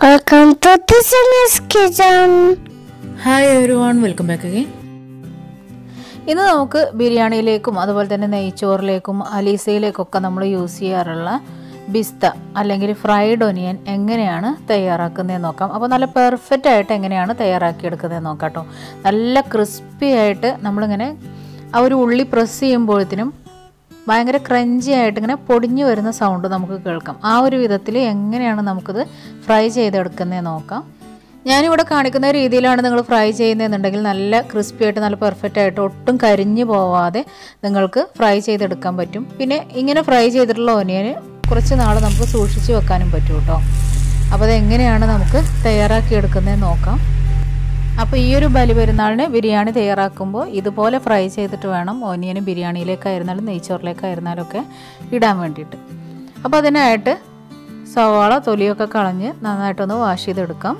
Welcome to the Seniors Kitchen. Hi everyone welcome back again ഇന്ന് നമുക്ക് ബിരിയാണിയിലേക്കും അതുപോലെ തന്നെ നെയ്ച്ചോറിലേക്കും അലീസയിലേക്കൊക്കെ നമ്മൾ യൂസ് ചെയ്യാറുള്ള ബിസ്ത അല്ലെങ്കിൽ ഫ്രൈഡ് ഒനിയൻ എങ്ങനെയാണ് തയ്യാറാക്കുന്നതെന്ന് നോക്കാം അപ്പോൾ നല്ല പെർഫെക്റ്റ് ആയിട്ട് എങ്ങനെയാണ് തയ്യാറാക്കിയെടുക്കുന്നതെന്ന് നോക്കാം കേട്ടോ നല്ല ക്രിസ്പി ആയിട്ട് നമ്മളിങ്ങനെ ആ ഒരു ഉള്ളി പ്രസ് ചെയ്യുമ്പോഴത്തേനും ഭയങ്കര ക്രഞ്ചി ആയിട്ട് ഇങ്ങനെ പൊടിഞ്ഞു വരുന്ന സൗണ്ട് നമുക്ക് കേൾക്കാം ആ ഒരു വിധത്തിൽ എങ്ങനെയാണ് നമുക്കിത് ഫ്രൈ ചെയ്തെടുക്കുന്നത് നോക്കാം ഞാനിവിടെ കാണിക്കുന്ന രീതിയിലാണ് നിങ്ങൾ ഫ്രൈ ചെയ്യുന്നതെന്നുണ്ടെങ്കിൽ നല്ല ക്രിസ്പി ആയിട്ട് നല്ല പെർഫെക്റ്റ് ആയിട്ട് ഒട്ടും കരിഞ്ഞു പോവാതെ നിങ്ങൾക്ക് ഫ്രൈ ചെയ്തെടുക്കാൻ പറ്റും പിന്നെ ഇങ്ങനെ ഫ്രൈ ചെയ്തിട്ടുള്ള ഒനിയന് കുറച്ച് നാൾ നമുക്ക് സൂക്ഷിച്ച് വെക്കാനും പറ്റും കേട്ടോ അപ്പോൾ അതെങ്ങനെയാണ് നമുക്ക് തയ്യാറാക്കി എടുക്കുന്നത് നോക്കാം അപ്പോൾ ഈ ഒരു ബലി പെരുന്നാളിന് ബിരിയാണി തയ്യാറാക്കുമ്പോൾ ഇതുപോലെ ഫ്രൈ ചെയ്തിട്ട് വേണം ഓനിയന് ബിരിയാണിയിലേക്കായിരുന്നാലും നെയ്ച്ചോറിലേക്കായിരുന്നാലും ഒക്കെ ഇടാൻ വേണ്ടിയിട്ട് അപ്പോൾ അതിനായിട്ട് സവാള തൊലിയൊക്കെ കളഞ്ഞ് നന്നായിട്ടൊന്ന് വാഷ് ചെയ്തെടുക്കാം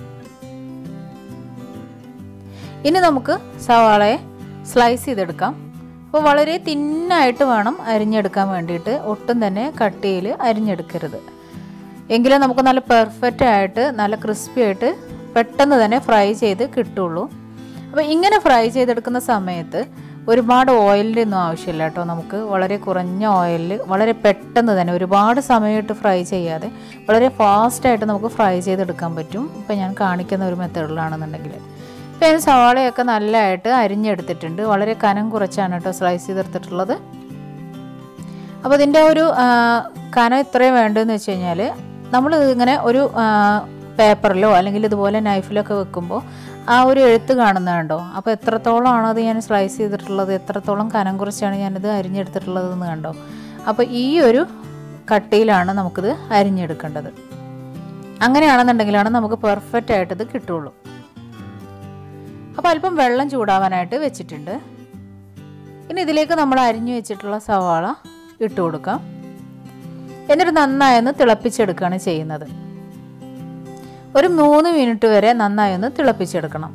ഇനി നമുക്ക് സവാളയെ സ്ലൈസ് ചെയ്തെടുക്കാം അപ്പോൾ വളരെ തിന്നായിട്ട് വേണം അരിഞ്ഞെടുക്കാൻ വേണ്ടിയിട്ട് ഒട്ടും തന്നെ കട്ടിയിൽ അരിഞ്ഞെടുക്കരുത് എങ്കിലേ നമുക്ക് നല്ല പെർഫെക്റ്റ് ആയിട്ട് നല്ല ക്രിസ്പി ആയിട്ട് പെട്ടെന്ന് തന്നെ ഫ്രൈ ചെയ്ത് കിട്ടുള്ളൂ അപ്പോൾ ഇങ്ങനെ ഫ്രൈ ചെയ്തെടുക്കുന്ന സമയത്ത് ഒരുപാട് ഓയിലിൻ്റെ ഒന്നും ആവശ്യമില്ല കേട്ടോ നമുക്ക് വളരെ കുറഞ്ഞ ഓയിലിൽ വളരെ പെട്ടെന്ന് തന്നെ ഒരുപാട് സമയമായിട്ട് ഫ്രൈ ചെയ്യാതെ വളരെ ഫാസ്റ്റായിട്ട് നമുക്ക് ഫ്രൈ ചെയ്തെടുക്കാൻ പറ്റും ഇപ്പോൾ ഞാൻ കാണിക്കുന്ന ഒരു മെത്തേഡിലാണെന്നുണ്ടെങ്കിൽ ഇപ്പോൾ ഞാൻ സവാളയൊക്കെ നല്ലതായിട്ട് അരിഞ്ഞെടുത്തിട്ടുണ്ട് വളരെ കനം കുറച്ചാണ് കേട്ടോ സ്ലൈസ് ചെയ്തെടുത്തിട്ടുള്ളത് അപ്പോൾ ഇതിൻ്റെ ഒരു ആ, കനം ഇത്രയും വേണ്ടതെന്ന് വെച്ച് കഴിഞ്ഞാൽ നമ്മൾ ഇങ്ങനെ ഒരു പേപ്പറിലോ അല്ലെങ്കിൽ ഇതുപോലെ നൈഫിലൊക്കെ വെക്കുമ്പോൾ ആ ഒരു എഴുത്ത് കാണുന്നതുണ്ടോ അപ്പോൾ എത്രത്തോളമാണോ അത് ഞാൻ സ്ലൈസ് ചെയ്തിട്ടുള്ളത് എത്രത്തോളം കനം കുറച്ചാണ് ഞാനിത് അരിഞ്ഞെടുത്തിട്ടുള്ളത് എന്ന് കണ്ടോ അപ്പോൾ ഈ ഒരു കട്ടിയിലാണ് നമുക്കിത് അരിഞ്ഞെടുക്കേണ്ടത് അങ്ങനെയാണെന്നുണ്ടെങ്കിലാണ് നമുക്ക് പെർഫെക്റ്റ് ആയിട്ട് ഇത് കിട്ടുള്ളൂ അപ്പോൾ അല്പം വെള്ളം ചൂടാവാനായിട്ട് വെച്ചിട്ടുണ്ട് ഇനി ഇതിലേക്ക് നമ്മൾ അരിഞ്ഞു വെച്ചിട്ടുള്ള സവാള ഇട്ട് കൊടുക്കാം എന്നിട്ട് നന്നായി ഒന്ന് തിളപ്പിച്ചെടുക്കുകയാണ് ചെയ്യുന്നത് ഒരു മൂന്ന് മിനിറ്റ് വരെ നന്നായി ഒന്ന് തിളപ്പിച്ചെടുക്കണം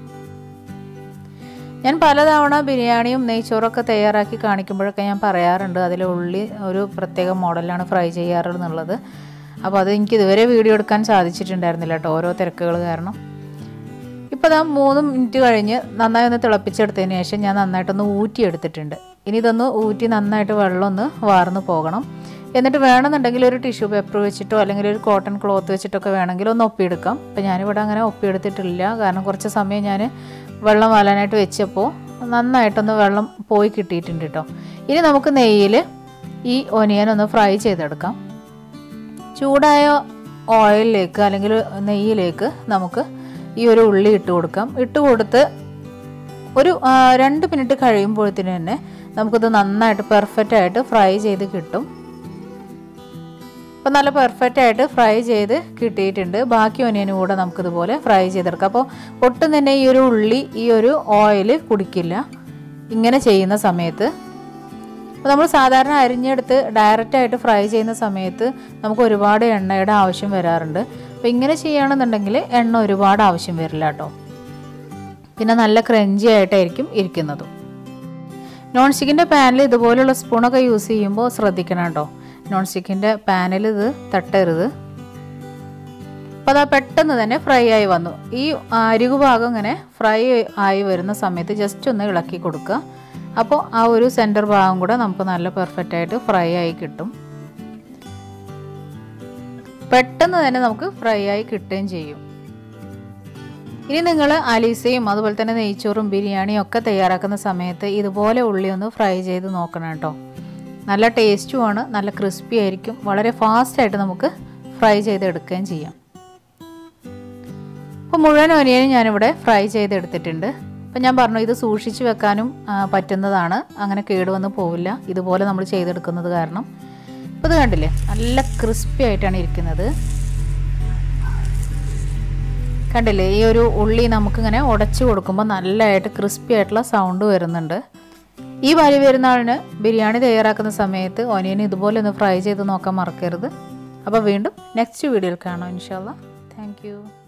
ഞാൻ പലതവണ ബിരിയാണിയും നെയ്ച്ചോറൊക്കെ തയ്യാറാക്കി കാണിക്കുമ്പോഴൊക്കെ ഞാൻ പറയാറുണ്ട് അതിൽ ഉള്ളി ഒരു പ്രത്യേക മോഡലാണ് ഫ്രൈ ചെയ്യാറുള്ളത് അപ്പോൾ അത് എനിക്ക് ഇതുവരെ വീഡിയോ എടുക്കാൻ സാധിച്ചിട്ടുണ്ടായിരുന്നില്ല കേട്ടോ ഓരോ തിരക്കുകൾ കാരണം ഇപ്പോൾ ഇതാ മൂന്ന് മിനിറ്റ് കഴിഞ്ഞ് നന്നായി ഒന്ന് തിളപ്പിച്ചെടുത്തതിന് ശേഷം ഞാൻ നന്നായിട്ടൊന്ന് ഊറ്റിയെടുത്തിട്ടുണ്ട് ഇനി ഇതൊന്ന് ഊറ്റി നന്നായിട്ട് വെള്ളം ഒന്ന് വാർന്ന് പോകണം എന്നിട്ട് വേണമെന്നുണ്ടെങ്കിൽ ഒരു ടിഷ്യൂ പേപ്പർ വെച്ചിട്ടോ അല്ലെങ്കിൽ ഒരു കോട്ടൺ ക്ലോത്ത് വെച്ചിട്ടൊക്കെ വേണമെങ്കിൽ ഒന്ന് ഒപ്പിയെടുക്കാം അപ്പോൾ ഞാനിവിടെ അങ്ങനെ ഒപ്പിയെടുത്തിട്ടില്ല കാരണം കുറച്ച് സമയം ഞാൻ വെള്ളം വാലാനായിട്ട് വെച്ചപ്പോൾ നന്നായിട്ടൊന്ന് വെള്ളം പോയി കിട്ടിയിട്ടുണ്ട് കേട്ടോ ഇനി നമുക്ക് നെയ്യിൽ ഈ ഒനിയൻ ഒന്ന് ഫ്രൈ ചെയ്തെടുക്കാം ചൂടായ ഓയിലിലേക്ക് അല്ലെങ്കിൽ നെയ്യിലേക്ക് നമുക്ക് ഈ ഒരു ഉള്ളി ഇട്ട് കൊടുക്കാം ഇട്ട് കൊടുത്ത് ഒരു ആ, രണ്ട് മിനിറ്റ് കഴിയുമ്പോഴത്തേന് തന്നെ നമുക്കിത് നന്നായിട്ട് പെർഫെക്റ്റ് ആയിട്ട് ഫ്രൈ ചെയ്ത് കിട്ടും അപ്പോൾ നല്ല പെർഫെക്റ്റ് ആയിട്ട് ഫ്രൈ ചെയ്ത് കിട്ടിയിട്ടുണ്ട് ബാക്കി ഒനിയനും കൂടെ നമുക്കിതുപോലെ ഫ്രൈ ചെയ്തെടുക്കാം അപ്പോൾ ഒട്ടും തന്നെ ഈ ഒരു ഉള്ളി ഈ ഒരു ഓയിൽ കുടിക്കില്ല ഇങ്ങനെ ചെയ്യുന്ന സമയത്ത് അപ്പോൾ നമ്മൾ സാധാരണ അരിഞ്ഞെടുത്ത് ഡയറക്റ്റ് ആയിട്ട് ഫ്രൈ ചെയ്യുന്ന സമയത്ത് നമുക്ക് ഒരുപാട് എണ്ണയുടെ ആവശ്യം വരാറുണ്ട് അപ്പോൾ ഇങ്ങനെ ചെയ്യുകയാണെന്നുണ്ടെങ്കിൽ എണ്ണ ഒരുപാട് ആവശ്യം വരില്ല കേട്ടോ പിന്നെ നല്ല ക്രഞ്ചി ആയിട്ടായിരിക്കും ഇരിക്കുന്നതും നോൺ സ്റ്റിക്കിൻ്റെ പാനിൽ ഇതുപോലുള്ള സ്പൂണൊക്കെ യൂസ് ചെയ്യുമ്പോൾ ശ്രദ്ധിക്കണം കേട്ടോ നോൺ സ്റ്റിക്കിൻ്റെ പാനിൽ ഇത് തട്ടരുത് അപ്പോൾ അതാ പെട്ടെന്ന് തന്നെ ഫ്രൈ ആയി വന്നു ഈ അരികു ഭാഗം ഇങ്ങനെ ഫ്രൈ ആയി വരുന്ന സമയത്ത് ജസ്റ്റ് ഒന്ന് ഇളക്കി കൊടുക്കുക അപ്പോൾ ആ ഒരു സെൻറ്റർ ഭാഗം കൂടെ നമുക്ക് നല്ല പെർഫെക്റ്റ് ആയിട്ട് ഫ്രൈ ആയി കിട്ടും പെട്ടെന്ന് തന്നെ നമുക്ക് ഫ്രൈ ആയി കിട്ടുകയും ചെയ്യും ഇനി നിങ്ങൾ അലീസയും അതുപോലെ തന്നെ നെയ്ച്ചോറും ബിരിയാണിയും ഒക്കെ തയ്യാറാക്കുന്ന സമയത്ത് ഇതുപോലെ ഉള്ളി ഒന്ന് ഫ്രൈ ചെയ്ത് നോക്കണം കേട്ടോ നല്ല ടേസ്റ്റുമാണ് നല്ല ക്രിസ്പി ആയിരിക്കും വളരെ ഫാസ്റ്റായിട്ട് നമുക്ക് ഫ്രൈ ചെയ്തെടുക്കുകയും ചെയ്യാം അപ്പോൾ മുഴുവൻ ഒനിയനും ഞാനിവിടെ ഫ്രൈ ചെയ്തെടുത്തിട്ടുണ്ട് അപ്പോൾ ഞാൻ പറഞ്ഞു ഇത് സൂക്ഷിച്ച് വെക്കാനും ആ, പറ്റുന്നതാണ് അങ്ങനെ കേടുവന്ന് പോവില്ല ഇതുപോലെ നമ്മൾ ചെയ്തെടുക്കുന്നത് കാരണം ഇപ്പോൾ ഇത് കണ്ടില്ലേ നല്ല ക്രിസ്പി ആയിട്ടാണ് ഇരിക്കുന്നത് കണ്ടില്ലേ ഈ ഒരു ഉള്ളി നമുക്കിങ്ങനെ ഉടച്ചു കൊടുക്കുമ്പോൾ നല്ലതായിട്ട് ക്രിസ്പി ആയിട്ടുള്ള സൗണ്ട് വരുന്നുണ്ട് ഈ വലി പെരുന്നാളിന് ബിരിയാണി തയ്യാറാക്കുന്ന സമയത്ത് ഒനിയൻ ഇതുപോലെ ഒന്ന് ഫ്രൈ ചെയ്ത് നോക്കാൻ മറക്കരുത് അപ്പോൾ വീണ്ടും നെക്സ്റ്റ് വീഡിയോയിൽ കാണാം ഇൻഷാല്ല താങ്ക് യു